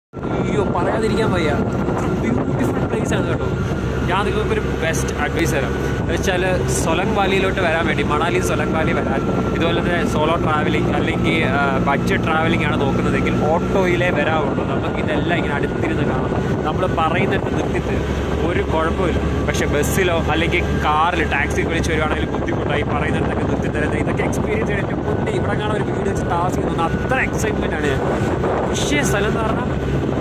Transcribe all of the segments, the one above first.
അയ്യോ പറയാതിരിക്കാൻ വയ്യ ബ്യൂട്ടിഫുൾ പ്ലേസ് ആണ് കേട്ടോ ഞാൻ നിങ്ങൾക്ക് ഒരു ബെസ്റ്റ് അഡ്വൈസ് തരാം എന്ന് വെച്ചാൽ സൊലങ് വാലിയിലോട്ട് വരാൻ വേണ്ടി മണാലി സൊലങ് വാലി വരാൻ ഇതുപോലെ തന്നെ സോളോ ട്രാവലിംഗ് അല്ലെങ്കിൽ ബഡ്ജറ്റ് ട്രാവലിംഗ് ആണ് നോക്കുന്നതെങ്കിൽ ഓട്ടോയിലേ വരാവുള്ളൂ നമുക്ക് ഇതെല്ലാം ഇങ്ങനെ അടുത്തിരുന്ന് കാണാം നമ്മൾ പറയുന്നിടത്ത് നിർത്തിത്ത് ഒരു കുഴപ്പമില്ല പക്ഷെ ബസ്സിലോ അല്ലെങ്കിൽ കാറിൽ ടാക്സി വിളിച്ച് വരുവാണെങ്കിൽ ബുദ്ധിമുട്ടായി പറയുന്നിടത്തൊക്കെ നിർത്തി തരുന്നത് ഇതൊക്കെ എക്സ്പീരിയൻസ് ചെയ്തിട്ട് മുന്നേ ഇവിടെ കാണാൻ ഒരു വീഡിയോ വെച്ച് ടാസ്ക് ചെയ്യുന്നു അത്ര എക്സൈറ്റ്മെൻ്റ് ആണ് ഞാൻ പക്ഷേ സ്ഥലം എന്ന് പറഞ്ഞാൽ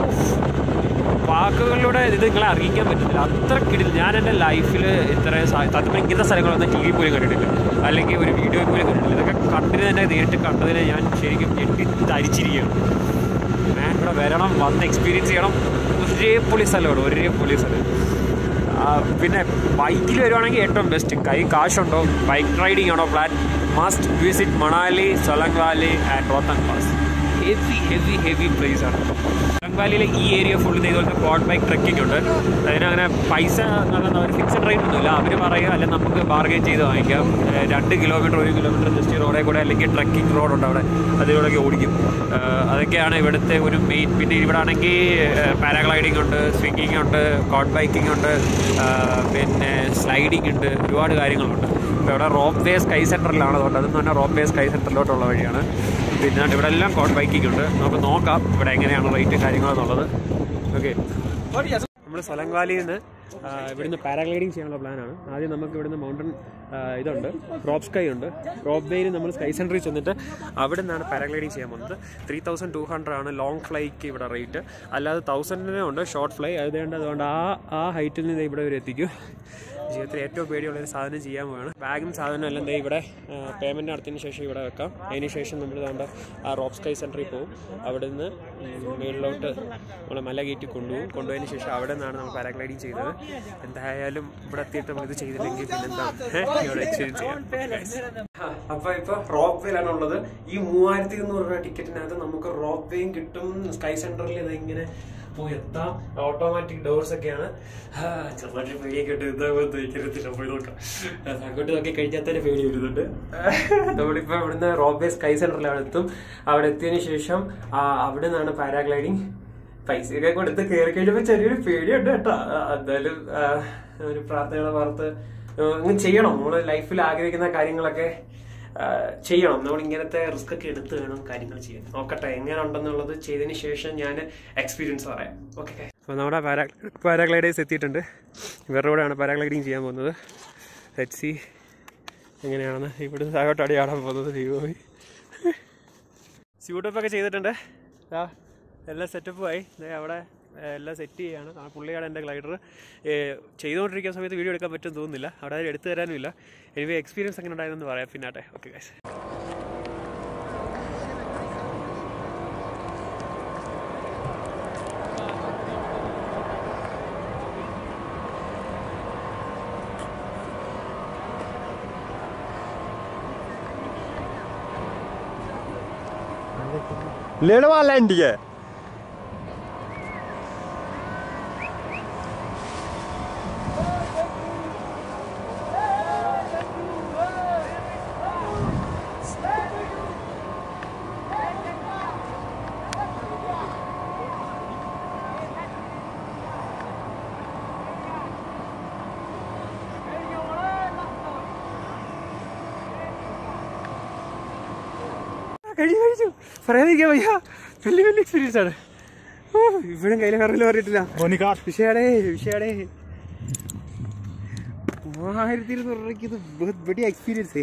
വാക്കുകളിലൂടെ ഇത് നിങ്ങളെ അറിയിക്കാൻ പറ്റുന്നില്ല അത്ര കിടിൽ ഞാൻ എൻ്റെ ലൈഫിൽ ഇത്ര സത്യം ഇങ്ങനത്തെ സ്ഥലങ്ങളൊന്നും ടി വി പോലും കണ്ടിട്ടില്ല അല്ലെങ്കിൽ ഒരു വീഡിയോ പോലും കണ്ടിട്ടില്ല ഇതൊക്കെ കണ്ടിന് തന്നെ നേരിട്ട് കണ്ടതിനെ ഞാൻ ശരിക്കും ഞെട്ടി തരിച്ചിരിക്കുകയാണ് ഞാൻ ഇവിടെ വരണം വന്ന് എക്സ്പീരിയൻസ് ചെയ്യണം ഒരേ പൊളി സ്ഥലമാണ് ഒരേ പൊളി സ്ഥലം ആ, പിന്നെ ബൈക്കിൽ വരുവാണെങ്കിൽ ഏറ്റവും ബെസ്റ്റ് കൈ കാശുണ്ടോ ബൈക്ക് റൈഡിംഗ് ആണോ plan must visit Manali Solang valley and Rohtang pass heavy heavy heavy place ആണ് സൊലങ് വാലിയിലെ ഈ ഏരിയ ഫുൾ ഇതുപോലത്തെ ക്വാഡ് ബൈക്ക് ട്രക്കിംഗ് ഉണ്ട് അതിനങ്ങനെ പൈസ നൽകുന്ന ഒരു ഫിക്സഡ് റേറ്റ് ഒന്നുമില്ല അവർ പറയുക അല്ലെങ്കിൽ നമുക്ക് ബാർഗൈൻ ചെയ്ത് വാങ്ങിക്കാം ഏഹ് രണ്ട് കിലോമീറ്റർ ഒരു കിലോമീറ്റർ ജസ്റ്റ് റോഡേ കൂടെ അല്ലെങ്കിൽ ട്രക്കിംഗ് റോഡുണ്ട് അവിടെ അതിലൂടെയൊക്കെ ഓടിക്കും ഏഹ് അതൊക്കെയാണ് ഇവിടുത്തെ ഒരു മെയിൻ പിന്നെ ഇവിടെ ആണെങ്കിൽ പാരാഗ്ലൈഡിംഗ് ഉണ്ട് സ്വിങ്ങിങ് ഉണ്ട് കോട്ട് ബൈക്കിംഗ് ഉണ്ട് ഏഹ് പിന്നെ സ്ലൈഡിംഗ് ഉണ്ട് ഒരുപാട് കാര്യങ്ങളുണ്ട് ഇപ്പോൾ ഇവിടെ റോപ്പ് വേ സ്കൈ സെൻറ്ററിലാണ് അതുകൊണ്ട് അതെന്ന് പറഞ്ഞാൽ റോപ്പ് വേ സ്കൈ സെൻറ്ററിലോട്ടുള്ള വഴിയാണ് പിന്നെ ഇവിടെ എല്ലാം കോട്ട് ബൈക്കിംഗ് ഉണ്ട് നമുക്ക് നോക്കാം ഇവിടെ എങ്ങനെയാണ് റേറ്റ് കാര്യങ്ങളെന്നുള്ളത് ഓക്കെ നമ്മൾ സലങ് വാലിയിൽ നിന്ന് ആ, ഇവിടുന്ന് പാരാഗ്ലൈഡിങ് ചെയ്യാനുള്ള പ്ലാനാണ് ആദ്യം നമുക്ക് ഇവിടുന്ന് മൗണ്ടൻ ആ, ഇതുണ്ട് റോപ്പ് സ്കൈ ഉണ്ട് റോപ്പ് വേയിൽ നമ്മൾ സ്കൈ സെൻറ്ററിൽ ചെന്നിട്ട് അവിടെ നിന്നാണ് പാരാഗ്ലൈഡിങ് ചെയ്യാൻ പോകുന്നത് ത്രീ തൗസൻഡ് ടു ഹൺഡ്രഡ് ആണ് ലോങ് ഫ്ലൈക്ക് ഇവിടെ റേറ്റ് അല്ലാതെ തൗസൻഡിന് ഉണ്ട് ഷോർട്ട് ഫ്ലൈ അതുകൊണ്ട് അതുകൊണ്ട് ആ ആ ഹൈറ്റിൽ നിന്ന് ഇവിടെ വരെ എത്തിക്കും ജീവിതത്തിൽ ഏറ്റവും പേടിയുള്ള ഒരു സാധനം ചെയ്യാൻ പോവാണ് ബാഗും സാധനവും എല്ലാം ദേ ഇവിടെ പേയ്മെൻറ്റ് നടത്തിയതിന് ശേഷം ഇവിടെ വെക്കാം അതിന് ശേഷം നമ്മൾ ദാണ്ട ആ റോപ്പ് സ്കൈ സെൻറ്ററിൽ പോകും അവിടെ നിന്ന് മുകളിലോട്ട് നമ്മൾ മല കയറ്റി കൊണ്ടുപോകും കൊണ്ടുപോയതിന് ശേഷം അവിടെ നിന്നാണ് നമ്മൾ പാരാഗ്ലൈഡിങ് ചെയ്തത് എന്തായാലും ഇവിടെ എത്തിയിട്ട് നമ്മൾ ഇത് ചെയ്തില്ലെങ്കിൽ പിന്നെന്താ ഇവിടെ എക്സ്പീരിയൻസ് ചെയ്യാം അപ്പൊ ഇപ്പൊ റോപ്പ് വേയിലാണ് ഉള്ളത് ഈ മൂവായിരത്തി എന്ന് പറഞ്ഞ ടിക്കറ്റിനകത്ത് നമുക്ക് റോപ്പ് വേയും കിട്ടും സ്കൈ സെന്ററിൽ ഇത് ഇങ്ങനെ പോയി എത്താം ഓട്ടോമാറ്റിക് ഡോർസ് ഒക്കെയാണ് ആ, ചെറുതായിട്ട് പേടിയൊക്കെ ഇട്ട് ഇതാകുമ്പോൾ ഇക്കരത്തില്ല പോയി നോക്കാം ആ, അങ്ങോട്ട് നോക്കി കഴിഞ്ഞാൽ തന്നെ പേടി വരുന്നുണ്ട് നമ്മളിപ്പോ ഇവിടുന്ന് റോപ്പ് വേ സ്കൈ സെന്ററിലാണ് എത്തും അവിടെ എത്തിയതിനു ശേഷം ആ, അവിടെ നിന്നാണ് പാരാഗ്ലൈഡിങ് പൈസയൊക്കെ കൊടുത്ത് കയറി കഴിഞ്ഞപ്പോ ചെറിയൊരു പേടിയുണ്ട് കേട്ടോ ആ, എന്തായാലും ആ, ഒരു പ്രാർത്ഥനയുടെ വാർത്ത് ഇങ്ങനെ ചെയ്യണം നമ്മൾ ലൈഫിൽ ആഗ്രഹിക്കുന്ന കാര്യങ്ങളൊക്കെ ആ, ചെയ്യണം നമ്മൾ ഇങ്ങനത്തെ റിസ്ക് ഒക്കെ എടുത്ത് വേണം കാര്യങ്ങൾ ചെയ്യാൻ നോക്കട്ടെ എങ്ങനെ ഉണ്ടെന്നുള്ളത് ചെയ്തതിന് ശേഷം ഞാൻ എക്സ്പീരിയൻസ് പറയാം ഓക്കെ അപ്പോൾ നമ്മുടെ പാരാ പാരാഗ്ലൈഡേഴ്സ് എത്തിയിട്ടുണ്ട് ഇവരുടെ കൂടെയാണ് പാരാഗ്ലൈഡിങ് ചെയ്യാൻ പോകുന്നത് ലെറ്റ് സി എങ്ങനെയാണെന്ന് ഇവിടെ താഴോട്ട് അടിയാടാൻ പോകുന്നത് ദൈവമായി സ്യൂട്ടപ്പ് ഒക്കെ ചെയ്തിട്ടുണ്ട് ആ എല്ലാം സെറ്റപ്പുമായി അവിടെ ഏ, എല്ലാം സെറ്റ് ചെയ്യാണ് ആ പുള്ളിയാണ് എൻ്റെ ഗ്ലൈഡർ ചെയ്തുകൊണ്ടിരിക്കുന്ന സമയത്ത് വീഡിയോ എടുക്കാൻ പറ്റുമെന്ന് തോന്നുന്നില്ല അവിടെ ആരും എടുത്തു തരാനുമില്ല എനിവേ എക്സ്പീരിയൻസ് എങ്ങനെ ഉണ്ടായതെന്ന് പറയാം പിന്നാട്ടെ ഓക്കെ ഗൈസ് लेडवा लैंड है കഴിഞ്ഞു കഴിഞ്ഞു പറയാതിരിക്കാൻ വയ്യ വലിയ വലിയ എക്സ്പീരിയൻസ് ആണ് ഓ ഇപ്പോഴും കയ്യിലെ കറിയിൽ പറഞ്ഞിട്ടില്ല വിഷയാടേ വിഷയാടേ മൂവായിരത്തി ഇരുന്നൂറ് രൂപയ്ക്ക് ഇത് ബഹുത് ബഡിയ എക്സ്പീരിയൻസ്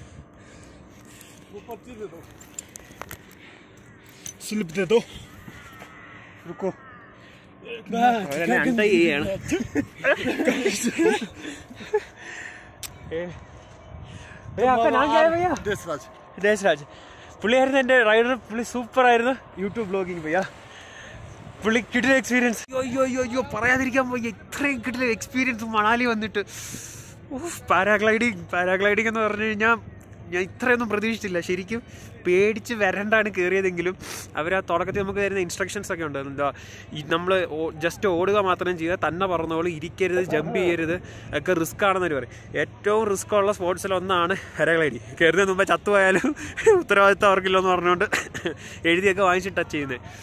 स्लिप दे दो रुको അവരെന്നെ അണ്ടൈ ചെയ്യാണ് देशराज ദേശരാജ് പുള്ളിയായിരുന്നു എൻ്റെ റൈഡർ പുള്ളി സൂപ്പർ ആയിരുന്നു യൂട്യൂബ് ബ്ലോഗിങ് പയ്യ പുള്ളി കിട്ടിയ എക്സ്പീരിയൻസ് അയ്യോ അയ്യോ അയ്യോ പറയാതിരിക്കാൻ പോയി ഇത്രയും കിട്ടിയ എക്സ്പീരിയൻസ് മണാലി വന്നിട്ട് പാരാഗ്ലൈഡിങ് പാരാഗ്ലൈഡിങ് എന്ന് പറഞ്ഞു കഴിഞ്ഞാൽ ഞാൻ ഇത്രയൊന്നും പ്രതീക്ഷിച്ചില്ല ശരിക്കും പേടിച്ച് വരണ്ടാണ് കയറിയതെങ്കിലും അവർ ആ തുടക്കത്തിൽ നമുക്ക് തരുന്ന ഇൻസ്ട്രക്ഷൻസ് ഒക്കെ ഉണ്ട് എന്താ ഈ നമ്മൾ ജസ്റ്റ് ഓടുക മാത്രം ചെയ്യുക തന്നെ പറഞ്ഞോളൂ ഇരിക്കരുത് ജമ്പ് ചെയ്യരുത് ഒക്കെ റിസ്ക് ആണെന്ന് അവർ പറയും ഏറ്റവും റിസ്ക് ഉള്ള സ്പോർട്സിൽ ഒന്നാണ് പാരാഗ്ലൈഡിങ് കയറുന്നതിന് മുമ്പേ ചത്തുപോയാലും ഉത്തരവാദിത്തം അവർക്കില്ലെന്ന് പറഞ്ഞുകൊണ്ട് എഴുതിയൊക്കെ വാങ്ങിച്ച് ടച്ച് ചെയ്യുന്നത്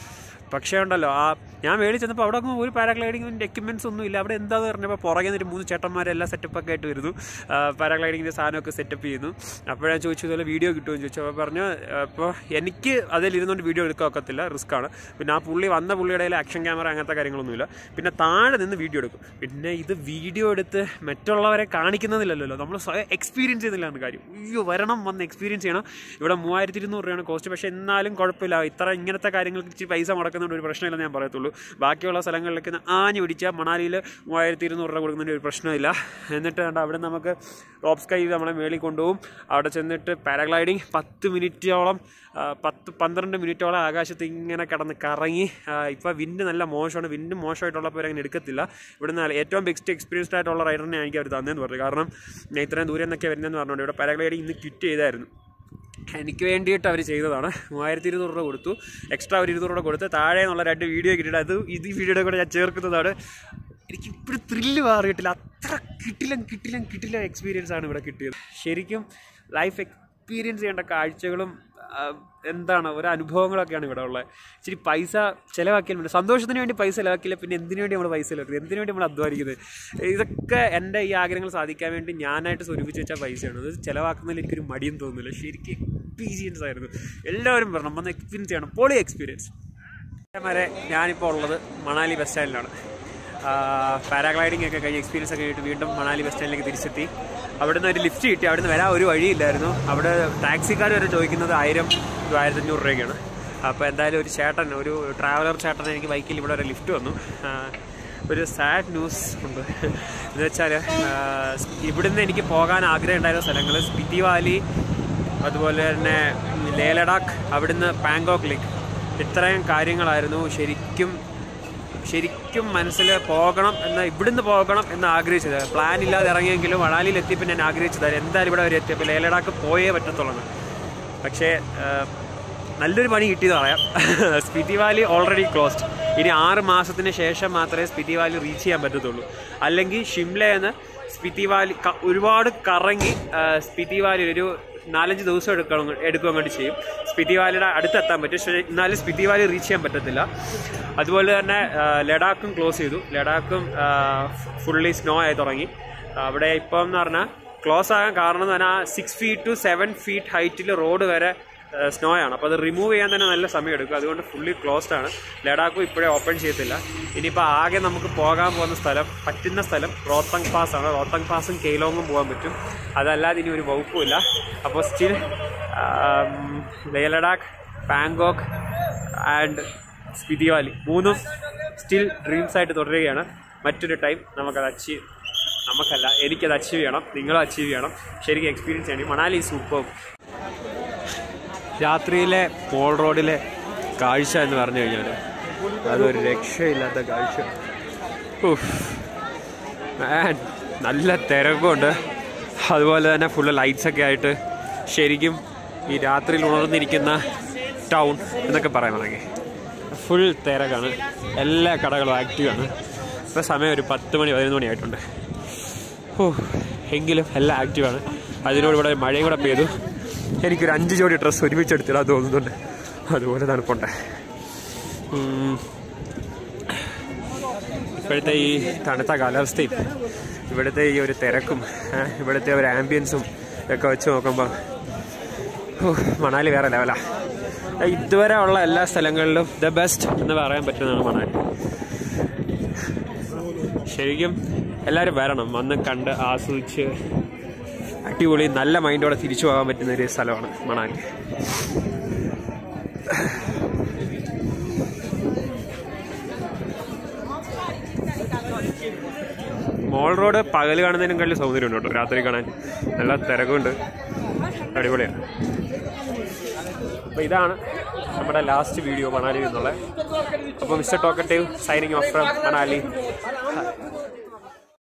പക്ഷേ ഉണ്ടല്ലോ ആ ഞാൻ മേളിൽ ചെന്നപ്പോൾ അവിടെ ഒന്നും ഒരു പാരാഗ്ലൈഡിങ്ങിൻ്റെ എക്യുപ്മെൻറ്റ്സ് ഒന്നും ഇല്ല അവിടെ എന്താന്ന് പറഞ്ഞപ്പോൾ പുറകെ നിന്നൊരു മൂന്ന് ചേട്ടന്മാരെല്ലാം സെറ്റപ്പൊക്കെ ആയിട്ട് വരുന്നു പാരാഗ്ലൈഡിങ്ങിൻ്റെ സാധനമൊക്കെ സെറ്റപ്പ് ചെയ്യുന്നു അപ്പോൾ ഞാൻ ചോദിച്ചു ഇതുപോലെ വീഡിയോ കിട്ടുമെന്ന് ചോദിച്ചു അപ്പോൾ പറഞ്ഞു അപ്പോൾ എനിക്ക് അതിലിരുന്നുകൊണ്ട് വീഡിയോ എടുക്കാൻ ഒക്കത്തില്ല റിസ്ക് ആണ് പിന്നെ ആ പുള്ളി വന്ന പുള്ളിയുടെ കയ്യിൽ ആക്ഷൻ ക്യാമറ അങ്ങനത്തെ കാര്യങ്ങളൊന്നുമില്ല പിന്നെ താഴെ നിന്ന് വീഡിയോ എടുക്കും പിന്നെ ഇത് വീഡിയോ എടുത്ത് മറ്റുള്ളവരെ കാണിക്കുന്നതില്ലല്ലോ നമ്മൾ സ്വയം എക്സ്പീരിയൻസ് ചെയ്യുന്നില്ലാണ് കാര്യം അയ്യോ വരണം വന്ന് എക്സ്പീരിയൻസ് ചെയ്യണം ഇവിടെ മൂവായിരത്തി ഇരുന്നൂറ് രൂപയാണ് കോസ്റ്റ് പക്ഷേ എന്നാലും കുഴപ്പമില്ല ഇത്ര ഇങ്ങനത്തെ കാര്യങ്ങൾക്ക് ഇച്ചിരി പൈസ മുടക്കുന്നതുകൊണ്ട് ഒരു പ്രശ്നമില്ലെന്ന് ഞാൻ പറയത്തുള്ളൂ ബാക്കിയുള്ള സ്ഥലങ്ങളിലേക്ക് ആഞ്ഞു പിടിച്ചാൽ മണാലിയിൽ മൂവായിരത്തി ഇരുന്നൂറ് രൂപ കൊടുക്കുന്നതിന് ഒരു പ്രശ്നമില്ല എന്നിട്ട് കണ്ട അവിടെ നമുക്ക് റോപ്പ് സ്കൈ നമ്മളെ മേളിൽ കൊണ്ടുപോകും അവിടെ ചെന്നിട്ട് പാരാഗ്ലൈഡിങ് പത്ത് മിനിറ്റോളം ആ, പത്ത് പന്ത്രണ്ട് മിനിറ്റോളം ആകാശത്ത് ഇങ്ങനെ കിടന്ന് കറങ്ങി ഇപ്പോൾ വിൻഡ് നല്ല മോശമാണ് വിൻഡ് മോശമായിട്ടുള്ളപ്പോൾ അങ്ങനെ എടുക്കത്തില്ല ഇവിടുന്ന് ഏറ്റവും ബെസ്റ്റ് എക്സ്പീരിയൻസ്ഡ് ആയിട്ടുള്ള റൈഡറിനെ എനിക്ക് അവർ തന്നതെന്ന് പറഞ്ഞു കാരണം ഞാൻ ഇത്രയും ദൂരം നിന്നൊക്കെ വരുന്നതെന്ന് പറഞ്ഞുകൊണ്ട് ഇവിടെ പാരാഗ്ലൈഡിങ് ഇന്ന് ക്വിറ്റ് ചെയ്തായിരുന്നു എനിക്ക് വേണ്ടിയിട്ട് അവർ ചെയ്തതാണ് മൂവായിരത്തി ഇരുന്നൂറ് രൂപ കൊടുത്തു എക്സ്ട്രാ ഒരു ഇരുന്നൂറ് രൂപ കൊടുത്ത് താഴെ നിന്നുള്ള രണ്ട് വീഡിയോ കിട്ടിയിട്ട് അത് ഇത് ഈ വീഡിയോയുടെ കൂടെ ഞാൻ ചേർക്കുന്നതാണ് എനിക്ക് ഇപ്പോഴും ത്രില്ല് മാറിയിട്ടില്ല അത്ര കിട്ടിലും കിട്ടിലും കിട്ടില്ല എക്സ്പീരിയൻസ് ആണ് ഇവിടെ കിട്ടിയത് ശരിക്കും ലൈഫ് എക്സ്പീരിയൻസ് ചെയ്യേണ്ട കാഴ്ചകളും ആ, എന്താണ് ഒരു അനുഭവങ്ങളൊക്കെയാണ് ഇവിടെ ഉള്ളത് ഇച്ചിരി പൈസ ചിലവാക്കിയാൽ വേണ്ടി സന്തോഷത്തിന് വേണ്ടി പൈസ ചിലവാക്കില്ല പിന്നെ എന്തിനു വേണ്ടി നമ്മൾ പൈസ ചിലവാക്കുന്നത് എന്തിനു വേണ്ടി നമ്മൾ അധ്വാനിക്കുന്നത് ഇതൊക്കെ എൻ്റെ ഈ ആഗ്രഹങ്ങൾ സാധിക്കാൻ വേണ്ടി ഞാനായിട്ട് സ്വരൂപിച്ച് വെച്ച പൈസയാണ് അത് ചിലവാക്കുന്നതിൽ എനിക്കൊരു മടിയും തോന്നുന്നില്ല ശരിക്കും എക്സ്പീരിയൻസ് ആയിരുന്നു എല്ലാവരും വരണം വന്ന് എക്സ്പീരിയൻസ് ചെയ്യണം പൊളി എക്സ്പീരിയൻസ് വരെ ഞാനിപ്പോൾ ഉള്ളത് മണാലി ബസ് സ്റ്റാൻഡിലാണ് പാരാഗ്ലൈഡിംഗ് ഒക്കെ കഴിഞ്ഞ് എക്സ്പീരിയൻസ് ഒക്കെ കഴിഞ്ഞിട്ട് വീണ്ടും മണാലി ബസ് സ്റ്റാൻഡിലേക്ക് തിരിച്ചെത്തി അവിടുന്ന് ഒരു ലിഫ്റ്റ് കിട്ടി അവിടുന്ന് വരാൻ ഒരു വഴിയില്ലായിരുന്നു അവിടെ ടാക്സിക്കാർ വരെ ചോദിക്കുന്നത് ആയിരം ആയിരത്തഞ്ഞൂറ് രൂപയ്ക്കാണ് അപ്പോൾ എന്തായാലും ഒരു ചേട്ടൻ ഒരു ട്രാവലർ ചേട്ടൻ എനിക്ക് ബൈക്കിൽ ഇവിടെ ഒരു ലിഫ്റ്റ് വന്നു ആ, ഒരു സാഡ് ന്യൂസ് ഉണ്ട് എന്ന് വെച്ചാൽ ഇവിടുന്ന് എനിക്ക് പോകാൻ ആഗ്രഹം ഉണ്ടായിരുന്ന സ്ഥലങ്ങൾ സ്പിറ്റി വാലി അതുപോലെ തന്നെ ലേ ലഡാക്ക് അവിടുന്ന് പാങ്കോക്കിലേക്ക് ഇത്രയും കാര്യങ്ങളായിരുന്നു ശരിക്കും ശരിക്കും മനസ്സിൽ പോകണം എന്ന് ഇവിടുന്ന് പോകണം എന്ന് ആഗ്രഹിച്ചത് പ്ലാൻ ഇല്ലാതെ ഇറങ്ങിയെങ്കിലും മണാലിയിൽ എത്തിയപ്പോൾ ഞാൻ ആഗ്രഹിച്ചത് എന്തായാലും ഇവിടെ വരെ എത്തിയപ്പോൾ ലേ ലഡാക്ക് പോയേ പറ്റത്തുള്ളൂ പക്ഷേ ആ, നല്ലൊരു പണി കിട്ടിയത് പറയാം സ്പിറ്റി വാലി ഓൾറെഡി ക്ലോസ്ഡ് ഇനി ആറ് മാസത്തിന് ശേഷം മാത്രമേ സ്പിറ്റി വാലി റീച്ച് ചെയ്യാൻ പറ്റത്തുള്ളൂ അല്ലെങ്കിൽ ഷിംലയെന്ന് സ്പിറ്റി വാലി ക- ഒരുപാട് കറങ്ങി ആ, സ്പിറ്റി വാലി ഒരു നാലഞ്ച് ദിവസം എടുക്കണം എടുക്കുകയും വേണ്ടി ചെയ്യും സ്പിറ്റി വാലിയുടെ അടുത്തെത്താൻ പറ്റും പക്ഷേ എന്നാലും സ്പിറ്റി വാലി റീച്ച് ചെയ്യാൻ പറ്റത്തില്ല അതുപോലെ തന്നെ ആ, ലഡാക്കും ക്ലോസ് ചെയ്തു ലഡാക്കും ഫുള്ളി സ്നോ ആയി തുടങ്ങി അവിടെ ഇപ്പം എന്ന് പറഞ്ഞാൽ ക്ലോസ് ആകാൻ കാരണം എന്ന് പറഞ്ഞാൽ six feet to seven feet ഹൈറ്റിൽ റോഡ് വരെ സ്നോ ആണ് അപ്പോൾ അത് റിമൂവ് ചെയ്യാൻ തന്നെ നല്ല സമയം എടുക്കും അതുകൊണ്ട് ഫുള്ളി ക്ലോസ്ഡ് ആണ് ലഡാക്കും ഇപ്പോഴേ ഓപ്പൺ ചെയ്യത്തില്ല ഇനിയിപ്പോൾ ആകെ നമുക്ക് പോകാൻ പോകുന്ന സ്ഥലം പറ്റുന്ന സ്ഥലം റോത്തങ് പാസ് ആണ് റോത്തങ് പാസും കെയ്ലോങ്ങും പോകാൻ പറ്റും അതല്ലാതെ ഇനി ഒരു വകുപ്പുമില്ല അപ്പോൾ still Leh Ladakh Bangkok and Spiti valley മൂന്നും സ്റ്റിൽ ഡ്രീംസ് ആയിട്ട് തുടരുകയാണ് മറ്റൊരു ടൈം നമുക്കത് അച്ചീവ് നമുക്കല്ല എനിക്കത് അച്ചീവ് ചെയ്യണം നിങ്ങളും അച്ചീവ് ചെയ്യണം ശരിക്കും എക്സ്പീരിയൻസ് ചെയ്യണം മണാലി സൂപ്പർ രാത്രിയിലെ പോൾ റോഡിലെ കാഴ്ച എന്ന് പറഞ്ഞു കഴിഞ്ഞാൽ അതൊരു രക്ഷയില്ലാത്ത കാഴ്ച ഉഫ്. Man, നല്ല തിരക്കുണ്ട് അതുപോലെ തന്നെ ഫുള്ള് ലൈറ്റ്സ് ഒക്കെ ആയിട്ട് ശരിക്കും ഈ രാത്രിയിൽ ഉണർന്നിരിക്കുന്ന ടൗൺ എന്നൊക്കെ പറയാൻ തുടങ്ങി ഫുൾ തിരക്കാണ് എല്ലാ കടകളും ആക്റ്റീവാണ് ഇപ്പോൾ സമയം ഒരു പത്ത് മണി പതിനൊന്ന് മണി ആയിട്ടുണ്ട് ഓ എങ്കിലും എല്ലാം ആക്റ്റീവാണ് അതിനോട് ഇവിടെ മഴയും കൂടെ പെയ്തു എനിക്കൊരു അഞ്ച് ജോഡി ഡ്രസ്സ് ഒരുമിച്ച് എടുത്തിടാൻ തോന്നുന്നുണ്ട് അതുപോലെ തണുപ്പുണ്ട് ഉം. ഇപ്പോഴത്തെ ഈ തണുത്ത കാലാവസ്ഥയും ഇവിടുത്തെ ഈ ഒരു തിരക്കും ഏ, ഇവിടുത്തെ ഒരു ആംബിയൻസും ഒക്കെ വെച്ച് നോക്കുമ്പോൾ ഓ, മണാലി വേറെ ലെവലാ ഇതുവരെ ഉള്ള എല്ലാ സ്ഥലങ്ങളിലും ദ ബെസ്റ്റ് എന്ന് പറയാൻ പറ്റുന്നതാണ് മണാലി ശരിക്കും എല്ലാവരും വരണം വന്ന് കണ്ട് ആസ്വദിച്ച് അടിപൊളി നല്ല മൈൻഡോടെ തിരിച്ചു പോകാൻ പറ്റുന്ന ഒരു സ്ഥലമാണ് മണാലി മോൾ റോഡ് പകൽ കാണുന്നതിനും വലിയ സൗന്ദര്യമുണ്ട് കേട്ടോ രാത്രി കാണാൻ നല്ല തിരക്കുണ്ട് അടിപൊളിയാണ് അപ്പോൾ ഇതാണ് നമ്മുടെ ലാസ്റ്റ് വീഡിയോ മണാലിയിൽ നിന്നുള്ള അപ്പോൾ മിസ്റ്റർ ടോക്കട്ടേവ് സൈനിങ് ഓഫ് ഫ്രം മണാലി